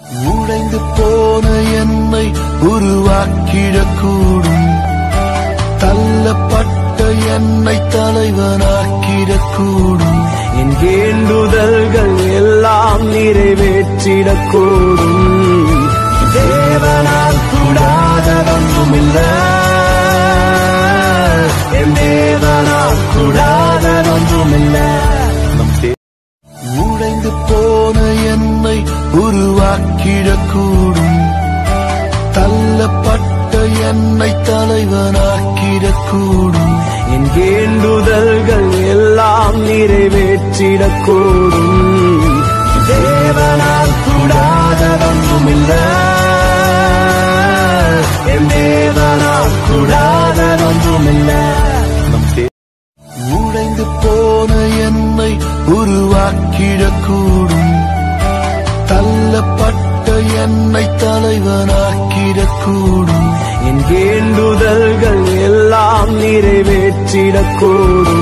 உடைந்து போன என்னை உருவாக்கிடக்கூடும் தள்ளப்பட்ட என்னை தலைவனாக்கிடக்கூடும் என் வேண்டுதல்கள் எல்லாம் நிறைவேற்றிடக்கூடும் தேவனால் கூடாததொன்றுமில்ல என் தேவனால் கூடாததொன்றுமில்ல நம் தே- உடைந்து போன என்னை உருவாக்கிடக்கூடும் தள்ளப்பட்ட என்னை தலைவனாக்கிடக்கூடும் என் வேண்டுதல்கள் எல்லாம் நிறைவேற்றிடக்கூடும் தேவனால் கூடாததொன்றுமில்ல என் தேவனால் கூடாததொன்றுமில்ல நம் தே- உடைந்து போன என்னை உருவாக்கிடக்கூடும் தள்ளப்பட்ட என்னை தலைவனாக்கிடக்கூடும் என் வேண்டுதல்கள் எல்லாம் நிறைவேற்றிடக்கூடும்